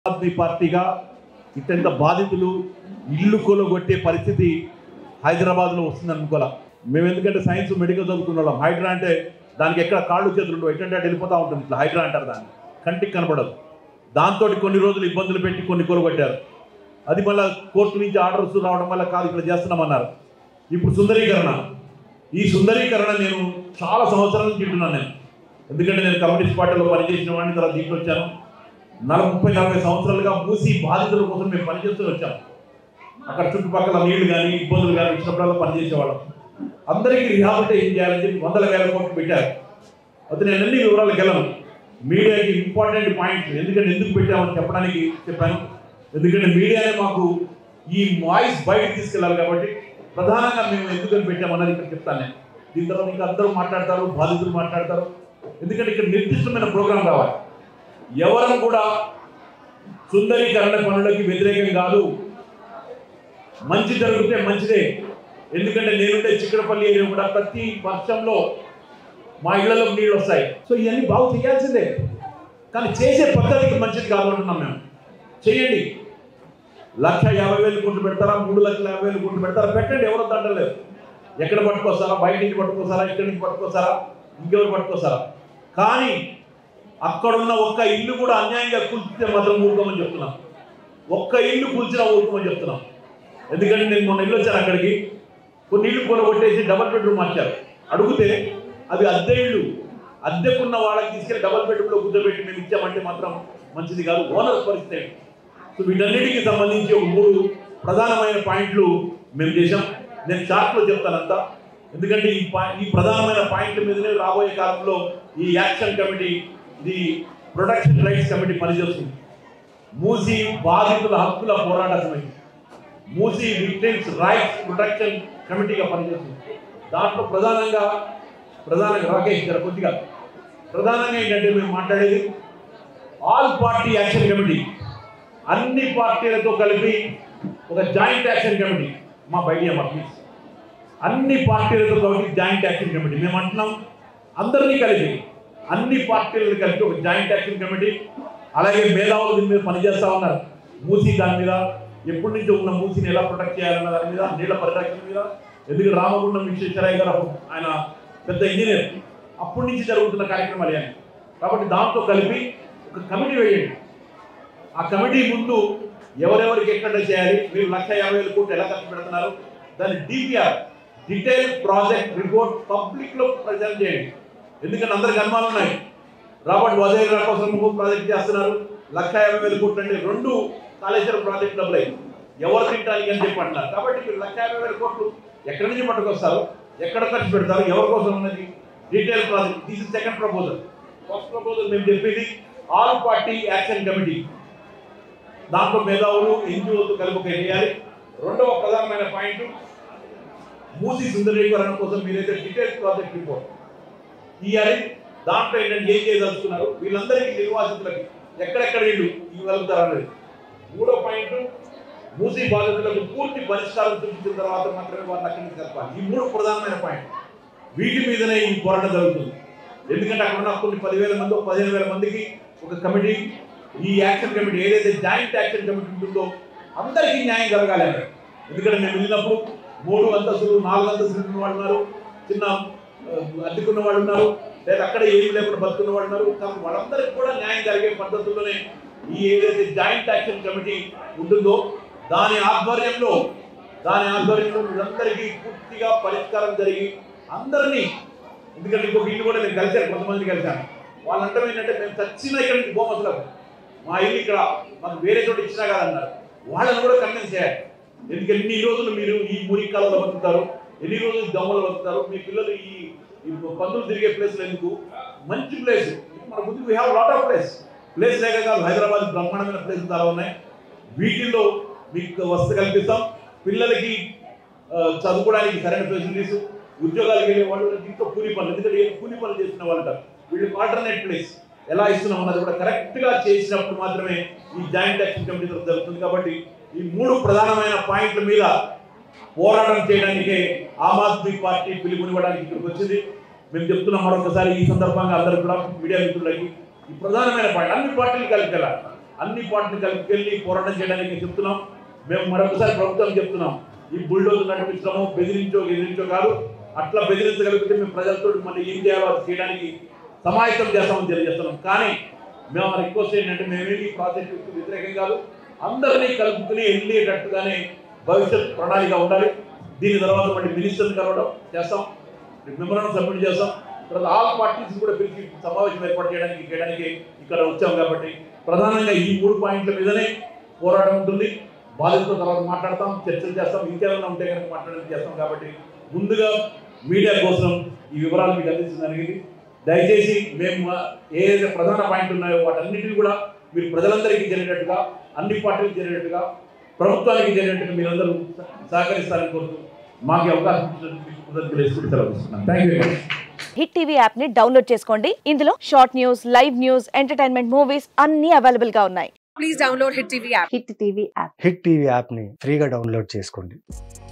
ఆద్మీ పార్టీగా ఇట్టంత బాధితులు ఇల్లు కొలగొట్టే పరిస్థితి హైదరాబాద్లో వస్తుంది అనుకోలే మేము ఎందుకంటే సైన్స్ మెడికల్ చదువుకున్న వాళ్ళం హైడ్రా అంటే దానికి ఎక్కడ కాళ్ళు చేతులు ఉండవు ఎట్టంటే అటు వెళ్ళిపోతూ ఉంటుంది ఇట్లా హైడ్రా అంటారు దాన్ని కంటికి కనపడదు దాంతో కొన్ని రోజులు ఇబ్బందులు పెట్టి కొన్ని కొలగొట్టారు అది మళ్ళీ కోర్టు నుంచి ఆర్డర్స్ రావడం వల్ల కాదు ఇక్కడ చేస్తున్నామన్నారు ఇప్పుడు సుందరీకరణ ఈ సుందరీకరణ నేను చాలా సంవత్సరాల నుంచి వింటున్నాను నేను ఎందుకంటే నేను కమ్యూనిస్ట్ పార్టీలో పనిచేసిన వాడిని తర్వాత దీంట్లో వచ్చాను నలభై ముప్పై నలభై సంవత్సరాలుగా మూసి బాధితుల కోసం మేము పనిచేస్తూ వచ్చాం అక్కడ చుట్టుపక్కల నీళ్లు కానీ ఇబ్బందులు కానీ వచ్చినప్పుడల్లా పనిచేసేవాళ్ళం అందరికీ రిహాబిలిటేషన్ చేయాలని చెప్పి వందల వేల కోట్లు పెట్టారు అయితే నేను అన్ని వివరాలకు వెళ్ళను మీడియాకి ఇంపార్టెంట్ పాయింట్ ఎందుకంటే ఎందుకు పెట్టామని చెప్పడానికి చెప్పాను ఎందుకంటే మీడియానే మాకు ఈ వాయిస్ బయట తీసుకెళ్ళాలి కాబట్టి ప్రధానంగా మేము ఎందుకని పెట్టామన్నది ఇక్కడ చెప్తాను నేను దీని తర్వాత ఇంకా అందరూ మాట్లాడతారు బాధితులు మాట్లాడతారు ఎందుకంటే ఇక్కడ నిర్దిష్టమైన ప్రోగ్రాం కావాలి ఎవరు కూడా సుందరీకరణ పనులకి వ్యతిరేకం కాదు మంచి జరిగితే మంచిదే ఎందుకంటే నేనుండే చిక్కడపల్లి ఏరియా కూడా ప్రతి వర్షంలో మా ఇళ్లలో నీళ్ళు వస్తాయి సో ఇవన్నీ బాగు చేయాల్సిందే కానీ చేసే పద్ధతికి మంచిది కాదు అంటున్నాం మేము చేయండి లక్ష యాభై వేలు గుంటు పెడతారా మూడు లక్షల యాభై వేలు గుంటు పెడతారా పెట్టండి ఎవరు తంటలేదు ఎక్కడ పట్టుకొస్తారా బయట నుంచి పట్టుకొస్తారా ఇక్కడి నుంచి పట్టుకొస్తారా ఇంకెవరు పట్టుకొస్తారా కానీ అక్కడున్న ఒక్క ఇల్లు కూడా అన్యాయంగా కూల్చితే మాత్రం ఊరుకోమని చెప్తున్నాం ఒక్క ఇల్లు కూల్చినా ఊరుకోమని చెప్తున్నాం ఎందుకంటే నేను మొన్న ఇల్లు వచ్చాను అక్కడికి కొన్ని ఇల్లు కొనగొట్టేసి డబల్ బెడ్రూమ్ మార్చారు అడిగితే అవి అద్దె ఇళ్ళు అద్దెకున్న వాళ్ళకి తీసుకెళ్ళి డబల్ బెడ్రూమ్లో కూర్చోబెట్టి మేము ఇచ్చామంటే మాత్రం మంచిది కాదు ఓనర్ పరిస్థితి ఏంటి? సో వీటన్నిటికీ సంబంధించి ఒక మూడు ప్రధానమైన పాయింట్లు మేము చేశాం నేను షార్ట్లో చెప్తానంతా ఎందుకంటే ఈ పా- ఈ ప్రధానమైన పాయింట్ల మీదనే రాబోయే కాలంలో ఈ యాక్షన్ కమిటీ ఇది ప్రొటెక్షన్ రైట్స్ కమిటీ పనిచేస్తుంది మూసి బాధితుల హక్కుల పోరాట సమితి మూసి విక్టిమ్స్ రైట్స్ ప్రొటెక్షన్ కమిటీగా పనిచేస్తుంది దాంట్లో ప్రధానంగా ప్రధానంగా రాకేష్ గారు కొద్దిగా ప్రధానంగా ఏంటంటే మేము మాట్లాడేది ఆల్ పార్టీ యాక్షన్ కమిటీ అన్ని పార్టీలతో కలిపి ఒక జాయింట్ యాక్షన్ కమిటీ మా బయట మా ప్లీజ్ అన్ని పార్టీలతో కలిపి జాయింట్ యాక్షన్ కమిటీ మేము అంటున్నాం అందరినీ కలిపి అన్ని పార్టీలను కలిపి ఒక జాయింట్ యాక్షన్ కమిటీ అలాగే మేధావులు దీని మీద పనిచేస్తా ఉన్నారు మూసి దాని మీద ఎప్పటి నుంచో ఉన్న మూసిని ఎలా ప్రొటెక్ట్ చేయాలన్న దాని మీద నీళ్ల పరిరక్షణ మీద ఎందుకంటే రామగుండం విశ్వేశ్వరయ్య గారు అప్పుడు ఆయన పెద్ద ఇంజనీర్ అప్పటి నుంచి జరుగుతున్న కార్యక్రమాలు ఆయన కాబట్టి దాంతో కలిపి ఒక కమిటీ వేయండి ఆ కమిటీ ముందు ఎవరెవరికి ఎక్కడ చేయాలి మీరు లక్ష యాభై వేల కోట్లు ఎలా ఖర్చు పెడుతున్నారు దాని DPR detail project report public లో ప్రజెంట్ చేయండి ఎందుకంటే అందరికి అనుమానాలు ఉన్నాయి రాబర్ట్ వజైరా కోసం ఇంకో ప్రాజెక్ట్ చేస్తున్నారు లక్ష యాభై వేల కోట్లు అంటే రెండు కాళేశ్వరం ప్రాజెక్ట్ డబ్బులై ఎవరు తింటానికి అని చెప్పి అంటున్నారు కాబట్టి మీరు లక్ష యాభై వేల కోట్లు ఎక్కడి నుంచి పట్టుకొస్తారు ఎక్కడ ఖర్చు పెడతారు ఎవరి కోసం ఉన్నది detail project this is second proposal first proposal మేము చెప్పేది ఆల్ పార్టీ యాక్షన్ కమిటీ దాంట్లో మేధావులు ఎన్జిఓతో కలిపి ఒక చేయాలి రెండవ ప్రధానమైన పాయింట్ మూసి సుందరీకరణ కోసం మీరైతే డీటెయిల్స్ ప్రాజెక్ట్ రిపోర్ట్ ఇవ్వాలి దాంట్లో ఏంటంటే ఏం చేయదలుచుకున్నారు వీళ్ళందరికీ నిర్వాసితులకి ఎక్కడెక్కడ ఇల్లు ఇవ్వగలుగుతారు అనేది మూడో పాయింట్ మూసి బాధితులకు పూర్తి పరిష్కారం చూపించిన తర్వాత మాత్రమే వారిని అక్కడి నుంచి కలపాలి ఈ మూడు ప్రధానమైన పాయింట్ వీటి మీదనే ఈ పోరాటం జరుగుతుంది ఎందుకంటే అక్కడ ఉన్న కొన్ని పదివేల మంది ఒక పదిహేను వేల మందికి ఒక కమిటీ ఈ యాక్షన్ కమిటీ ఏదైతే జాయింట్ యాక్షన్ కమిటీ ఉంటుందో అందరికీ న్యాయం జరగాలి అని ఎందుకంటే మేము వెళ్ళినప్పుడు మూడు అంతస్తులు నాలుగు అంతస్తులు ఉన్న వాళ్ళు ఉన్నారు చిన్న ఆ, అద్దెకున్న వాళ్ళు ఉన్నారు లేదా అక్కడ ఏమి లేకుండా బతుకున్న వాళ్ళు ఉన్నారు కాబట్టి వాళ్ళందరికీ కూడా న్యాయం జరిగే పద్ధతుల్లోనే ఈ ఏదైతే జాయింట్ యాక్షన్ కమిటీ ఉంటుందో దాని ఆధ్వర్యంలో దాని ఆధ్వర్యంలో వీళ్ళందరికీ పూర్తిగా పరిష్కారం జరిగి అందరినీ ఎందుకంటే ఇంకొక ఇల్లు కూడా నేను కలిశాను కొంతమంది కలిశాను వాళ్ళంటే ఏంటంటే మేము చచ్చిన ఇక్కడ నుంచి పోం అసలు మా ఇల్లు ఇక్కడ మాకు వేరే చోట ఇచ్చినా కాదన్నారు వాళ్ళని కూడా కన్విన్స్ చేయాలి ఎందుకంటే ఎన్ని రోజులు మీరు ఈ మురికాలలో బతుకుతారు ఎన్ని రోజులు దొంగలు బతుకుతారు మీ పిల్లలు ఈ ఈ పందులు తిరిగే ప్లేస్లు ఎందుకు మంచి ప్లేస్ మన ముందు we have lot of place place లేక కాదు హైదరాబాద్ బ్రహ్మాండమైన ప్లేస్ చాలా ఉన్నాయి వీటిల్లో మీకు వసతి కల్పిస్తాం పిల్లలకి ఆ, చదువుకోవడానికి సరైన ఫెసిలిటీస్ ఉద్యోగాలకు వెళ్ళే వాళ్ళు ఇంట్లో కూలి పనులు ఎందుకంటే ఏం కూలి పనులు చేసిన వాళ్ళు ఉంటారు వీళ్ళకి ఆల్టర్నేట్ ప్లేస్ ఎలా ఇస్తున్నాం అన్నది కూడా కరెక్ట్ గా చేసినప్పుడు మాత్రమే ఈ జాయింట్ యాక్షన్ కమిటీ ద్వారా జరుగుతుంది కాబట్టి ఈ మూడు ప్రధానమైన పాయింట్ల మీద పోరాటం చేయడానికే ఆమ్ ఆద్మీ పార్టీ పిలుపునివ్వడానికి ఇక్కడికి వచ్చింది మేము చెప్తున్నాం మరొకసారి ఈ సందర్భంగా అందరూ కూడా మీడియా మిత్రులకి ఈ ప్రధానమైన పాయింట్ అన్ని పార్టీలు కలిపి వెళ్ళాలి అన్ని పార్టీని కలిపికెళ్ళి పోరాటం చేయడానికి చెప్తున్నాం మేము మరొకసారి ప్రభుత్వం చెప్తున్నాం ఈ బుల్డోజర్ నడిపించడము బెదిరించో ఎదిరించో కాదు అట్లా బెదిరించగలిగితే మేము ప్రజలతో మళ్ళీ ఏం చేయాలో అది చేయడానికి సమాయత్తం చేస్తామని తెలియజేస్తున్నాం కానీ మేము రిక్వెస్ట్ ఏంటంటే మేమేమి ఈ ప్రాజెక్టుకి వ్యతిరేకం కాదు అందరినీ కలుపుకుని వెళ్ళేటట్టుగానే భవిష్యత్ ప్రణాళిక ఉండాలి దీని తర్వాత మళ్ళీ మినిస్టర్ని కలవడం చేస్తాం మెమరాండం సబ్మిట్ చేస్తాం తర్వాత ఆల్ పార్టీస్ కూడా పిలిచి సమావేశం ఏర్పాటు చేయడానికి చేయడానికి ఇక్కడ వచ్చాం కాబట్టి ప్రధానంగా ఈ మూడు పాయింట్ల మీదనే పోరాటం ఉంటుంది బాధితుల తర్వాత మాట్లాడతాం చర్చలు చేస్తాం ఇంకేమైనా ఉంటే కనుక మాట్లాడడం చేస్తాం కాబట్టి ముందుగా మీడియా కోసం ఈ వివరాలు మీకు అందించడం జరిగింది దయచేసి మేము ఏ ఏ ప్రధాన పాయింట్ ఉన్నాయో వాటన్నిటిని కూడా మీరు ప్రజలందరికీ జరిగేటట్టుగా అన్ని పార్టీలకు జరిగేటట్టుగా ప్రభుత్వానికి జరిగేటట్టుగా మీరందరూ సహకరిస్తారని కోరుతూ మాకు ఈ అవకాశం ఇచ్చినందుకు కృతజ్ఞతలు తెలుసుకుంటూ సెలవు తీసుకున్నాను thank you very much hit TV app ని డౌన్లోడ్ చేసుకోండి ఇందులో short news live news entertainment movies అన్ని అవైలబుల్ గా ఉన్నాయి please download Hit TV app. Hit TV app hit TV యాప్ని ఫ్రీగా డౌన్లోడ్ చేసుకోండి